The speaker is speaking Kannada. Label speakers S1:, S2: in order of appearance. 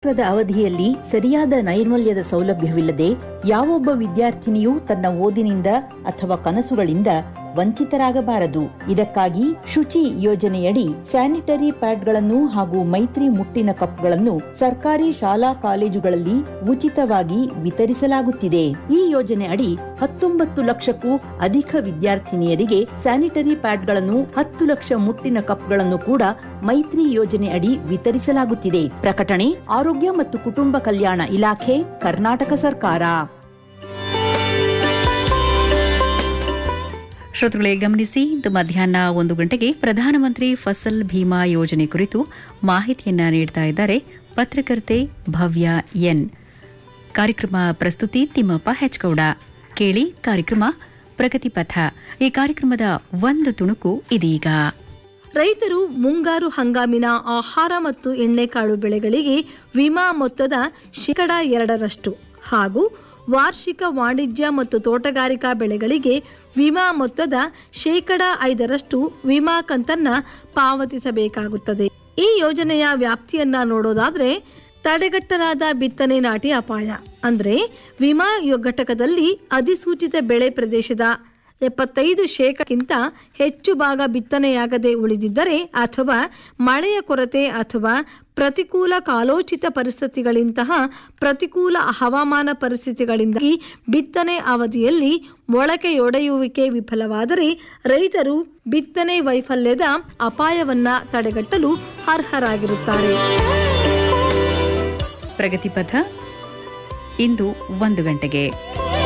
S1: ಫಲಪ್ರದ ಅವಧಿಯಲ್ಲಿ ಸರಿಯಾದ ನೈರ್ಮಲ್ಯದ ಸೌಲಭ್ಯವಿಲ್ಲದೆ ಯಾವೊಬ್ಬ ವಿದ್ಯಾರ್ಥಿನಿಯೂ ತನ್ನ ಓದಿನಿಂದ ಅಥವಾ ಕನಸುಗಳಿಂದ ವಂಚಿತರಾಗಬಾರದು ಇದಕ್ಕಾಗಿ ಶುಚಿ ಯೋಜನೆಯಡಿ ಸ್ಯಾನಿಟರಿ ಪ್ಯಾಡ್ಗಳನ್ನು ಹಾಗೂ ಮೈತ್ರಿ ಮುಟ್ಟಿನ ಕಪ್ಗಳನ್ನು ಸರ್ಕಾರಿ ಶಾಲಾ ಕಾಲೇಜುಗಳಲ್ಲಿ ಉಚಿತವಾಗಿ ವಿತರಿಸಲಾಗುತ್ತಿದೆ ಈ ಯೋಜನೆ ಅಡಿ ಹತ್ತೊಂಬತ್ತು ಲಕ್ಷಕ್ಕೂ ಅಧಿಕ ವಿದ್ಯಾರ್ಥಿನಿಯರಿಗೆ ಸ್ಯಾನಿಟರಿ ಪ್ಯಾಡ್ಗಳನ್ನು ಹತ್ತು ಲಕ್ಷ ಮುಟ್ಟಿನ ಕಪ್ಗಳನ್ನು ಕೂಡ ಮೈತ್ರಿ ಯೋಜನೆ ಅಡಿ ವಿತರಿಸಲಾಗುತ್ತಿದೆ ಪ್ರಕಟಣೆ ಆರೋಗ್ಯ ಮತ್ತು ಕುಟುಂಬ ಕಲ್ಯಾಣ ಇಲಾಖೆ ಕರ್ನಾಟಕ ಸರ್ಕಾರ
S2: ಶ್ರೋತೃಗಳೇ ಗಮನಿಸಿ ಇಂದು ಮಧ್ಯಾಹ್ನ ಒಂದು ಗಂಟೆಗೆ ಪ್ರಧಾನಮಂತ್ರಿ ಫಸಲ್ ಭೀಮಾ ಯೋಜನೆ ಕುರಿತು ಮಾಹಿತಿಯನ್ನ ನೀಡ್ತಾ ಇದ್ದಾರೆ ಪತ್ರಕರ್ತೆ ಭವ್ಯ ಎನ್ ಕಾರ್ಯಕ್ರಮ ಪ್ರಸ್ತುತಿ ತಿಮ್ಮಪ್ಪ ಹೆಚ್ಗೌಡ ಕೇಳಿ ಕಾರ್ಯಕ್ರಮ ಪ್ರಗತಿ ಪಥ ಈ ಕಾರ್ಯಕ್ರಮದ ಒಂದು ತುಣುಕು ಇದೀಗ
S3: ರೈತರು ಮುಂಗಾರು ಹಂಗಾಮಿನ ಆಹಾರ ಮತ್ತು ಎಣ್ಣೆಕಾಳು ಬೆಳೆಗಳಿಗೆ ವಿಮಾ ಮೊತ್ತದ ಶೇಕಡ ಎರಡರಷ್ಟು ಹಾಗೂ ವಾರ್ಷಿಕ ವಾಣಿಜ್ಯ ಮತ್ತು ತೋಟಗಾರಿಕಾ ಬೆಳೆಗಳಿಗೆ ವಿಮಾ ಮೊತ್ತದ ಶೇಕಡ ಐದರಷ್ಟು ವಿಮಾ ಕಂತನ್ನ ಪಾವತಿಸಬೇಕಾಗುತ್ತದೆ ಈ ಯೋಜನೆಯ ವ್ಯಾಪ್ತಿಯನ್ನ ನೋಡೋದಾದ್ರೆ ತಡೆಗಟ್ಟಲಾದ ಬಿತ್ತನೆ ನಾಟಿ ಅಪಾಯ ಅಂದ್ರೆ ವಿಮಾ ಯೊ- ಘಟಕದಲ್ಲಿ ಅಧಿಸೂಚಿತ ಬೆಳೆ ಪ್ರದೇಶದ ಎಪ್ಪತ್ತೈದು ಶೇಕಡಕ್ಕಿಂತ ಹೆಚ್ಚು ಭಾಗ ಬಿತ್ತನೆಯಾಗದೆ ಉಳಿದಿದ್ದರೆ ಅಥವಾ ಮಳೆಯ ಕೊರತೆ ಅಥವಾ ಪ್ರತಿಕೂಲ ಕಾಲೋಚಿತ ಪರಿಸ್ಥಿತಿಗಳಿಂತಹ ಪ್ರತಿಕೂಲ ಹವಾಮಾನ ಪರಿಸ್ಥಿತಿಗಳಿಂದಾಗಿ ಬಿತ್ತನೆ ಅವಧಿಯಲ್ಲಿ ಮೊಳಕೆಯೊಡೆಯುವಿಕೆ ವಿಫಲವಾದರೆ ರೈತರು ಬಿತ್ತನೆ ವೈಫಲ್ಯದ ಅಪಾಯವನ್ನ ತಡೆಗಟ್ಟಲು ಅರ್ಹರಾಗಿರುತ್ತಾರೆ
S2: ಪ್ರಗತಿ ಪಥ ಇಂದು ಒಂದು ಗಂಟೆಗೆ